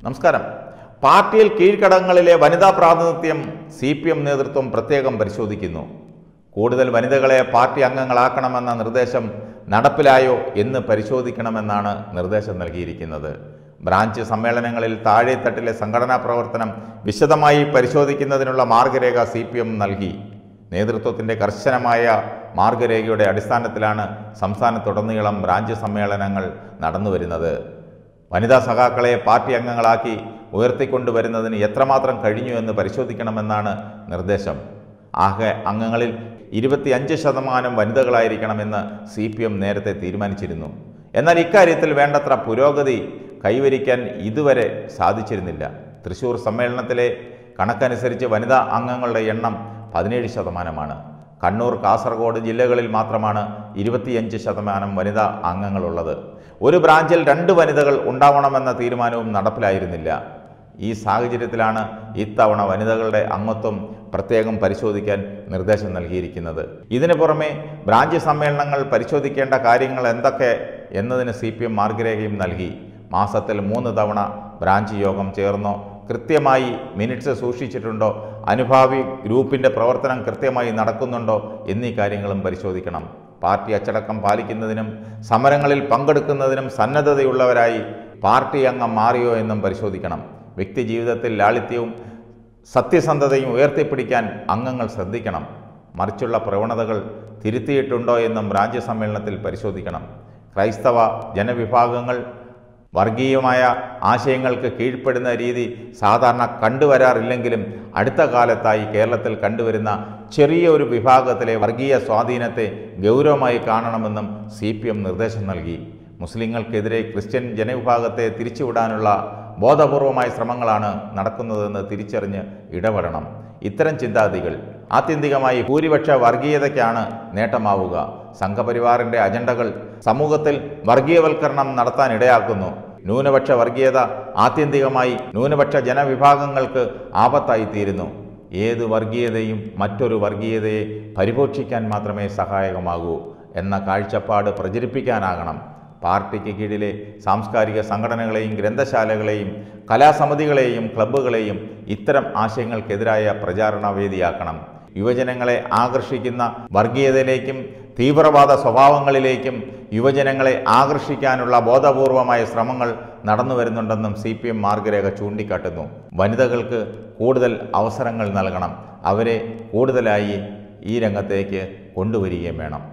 നമസ്കാരം പാർട്ടിയിൽ കീഴ്ഘടകങ്ങളിലെ വനിതാ പ്രാതിനിധ്യം സി പി എം നേതൃത്വം പ്രത്യേകം പരിശോധിക്കുന്നു കൂടുതൽ വനിതകളെ പാർട്ടി അംഗങ്ങളാക്കണമെന്ന നിർദ്ദേശം നടപ്പിലായോ എന്ന് പരിശോധിക്കണമെന്നാണ് നിർദ്ദേശം നൽകിയിരിക്കുന്നത് ബ്രാഞ്ച് സമ്മേളനങ്ങളിൽ താഴെത്തട്ടിലെ സംഘടനാ പ്രവർത്തനം വിശദമായി പരിശോധിക്കുന്നതിനുള്ള മാർഗരേഖ സി പി എം നൽകി നേതൃത്വത്തിൻ്റെ കർശനമായ മാർഗരേഖയുടെ അടിസ്ഥാനത്തിലാണ് സംസ്ഥാനത്തുടനീളം ബ്രാഞ്ച് സമ്മേളനങ്ങൾ നടന്നുവരുന്നത് വനിതാ സഖാക്കളെ പാർട്ടി അംഗങ്ങളാക്കി ഉയർത്തിക്കൊണ്ടുവരുന്നതിന് എത്രമാത്രം കഴിഞ്ഞു എന്ന് പരിശോധിക്കണമെന്നാണ് നിർദ്ദേശം ആകെ അംഗങ്ങളിൽ ഇരുപത്തിയഞ്ച് ശതമാനം വനിതകളായിരിക്കണമെന്ന് സി പി എം നേരത്തെ തീരുമാനിച്ചിരുന്നു എന്നാൽ ഇക്കാര്യത്തിൽ വേണ്ടത്ര പുരോഗതി കൈവരിക്കാൻ ഇതുവരെ സാധിച്ചിരുന്നില്ല തൃശൂർ സമ്മേളനത്തിലെ കണക്കനുസരിച്ച് വനിതാ അംഗങ്ങളുടെ എണ്ണം പതിനേഴ് ശതമാനമാണ് കണ്ണൂർ കാസർഗോഡ് ജില്ലകളിൽ മാത്രമാണ് ഇരുപത്തിയഞ്ച് ശതമാനം വനിതാ അംഗങ്ങളുള്ളത് ഒരു ബ്രാഞ്ചിൽ രണ്ട് വനിതകൾ ഉണ്ടാവണമെന്ന തീരുമാനവും നടപ്പിലായിരുന്നില്ല ഈ സാഹചര്യത്തിലാണ് ഇത്തവണ വനിതകളുടെ അംഗത്വം പ്രത്യേകം പരിശോധിക്കാൻ നിർദ്ദേശം നൽകിയിരിക്കുന്നത് ഇതിനു പുറമെ ബ്രാഞ്ച് സമ്മേളനങ്ങൾ പരിശോധിക്കേണ്ട കാര്യങ്ങൾ എന്തൊക്കെ എന്നതിന് സി പി എം മാർഗരേഖയും നൽകി മാസത്തിൽ മൂന്ന് തവണ ബ്രാഞ്ച് യോഗം ചേർന്നോ കൃത്യമായി മിനിറ്റ്സ് സൂക്ഷിച്ചിട്ടുണ്ടോ അനുഭാവി ഗ്രൂപ്പിൻ്റെ പ്രവർത്തനം കൃത്യമായി നടക്കുന്നുണ്ടോ എന്നീ കാര്യങ്ങളും പരിശോധിക്കണം പാർട്ടി അച്ചടക്കം പാലിക്കുന്നതിനും സമരങ്ങളിൽ പങ്കെടുക്കുന്നതിനും സന്നദ്ധതയുള്ളവരായി പാർട്ടി അംഗം മാറിയോ എന്നും പരിശോധിക്കണം വ്യക്തി ജീവിതത്തിൽ ലാളിത്യവും സത്യസന്ധതയും ഉയർത്തിപ്പിടിക്കാൻ അംഗങ്ങൾ ശ്രദ്ധിക്കണം മറിച്ചുള്ള പ്രവണതകൾ തിരുത്തിയിട്ടുണ്ടോ എന്നും രാജ്യസമ്മേളനത്തിൽ പരിശോധിക്കണം ക്രൈസ്തവ ജനവിഭാഗങ്ങൾ വർഗീയമായ ആശയങ്ങൾക്ക് കീഴ്പ്പെടുന്ന രീതി സാധാരണ കണ്ടുവരാറില്ലെങ്കിലും അടുത്ത കാലത്തായി കേരളത്തിൽ കണ്ടുവരുന്ന ചെറിയ ഒരു വിഭാഗത്തിലെ വർഗീയ സ്വാധീനത്തെ ഗൗരവമായി കാണണമെന്നും സി പി എം നിർദ്ദേശം നൽകി മുസ്ലിങ്ങൾക്കെതിരെ ക്രിസ്ത്യൻ ജനവിഭാഗത്തെ തിരിച്ചുവിടാനുള്ള ബോധപൂർവമായ ശ്രമങ്ങളാണ് നടക്കുന്നതെന്ന് തിരിച്ചറിഞ്ഞ് ഇടപെടണം ഇത്തരം ചിന്താഗതികൾ ആത്യന്തികമായി ഭൂരിപക്ഷ വർഗീയതയ്ക്കാണ് നേട്ടമാവുക സംഘപരിവാറിന്റെ അജണ്ടകൾ സമൂഹത്തിൽ വർഗീയവൽക്കരണം നടത്താൻ ഇടയാക്കുന്നു ന്യൂനപക്ഷ വർഗീയത ആത്യന്തികമായി ന്യൂനപക്ഷ ജനവിഭാഗങ്ങൾക്ക് ആപത്തായി തീരുന്നു ഏത് വർഗീയതയും മറ്റൊരു വർഗീയതയെ പരിപോഷിക്കാൻ മാത്രമേ സഹായകമാകൂ എന്ന കാഴ്ചപ്പാട് പ്രചരിപ്പിക്കാനാകണം പാർട്ടിക്ക് കീഴിലെ സാംസ്കാരിക സംഘടനകളെയും ഗ്രന്ഥശാലകളെയും കലാസമിതികളെയും ക്ലബ്ബുകളെയും ഇത്തരം ആശയങ്ങൾക്കെതിരായ പ്രചാരണ വേദിയാക്കണം യുവജനങ്ങളെ ആകർഷിക്കുന്ന വർഗീയതയിലേക്കും തീവ്രവാദ സ്വഭാവങ്ങളിലേക്കും യുവജനങ്ങളെ ആകർഷിക്കാനുള്ള ബോധപൂർവമായ ശ്രമങ്ങൾ നടന്നു വരുന്നുണ്ടെന്നും സി പി എം മാർഗരേഖ ചൂണ്ടിക്കാട്ടുന്നു വനിതകൾക്ക് കൂടുതൽ അവസരങ്ങൾ നൽകണം അവരെ കൂടുതലായി ഈ രംഗത്തേക്ക് കൊണ്ടുവരികയും വേണം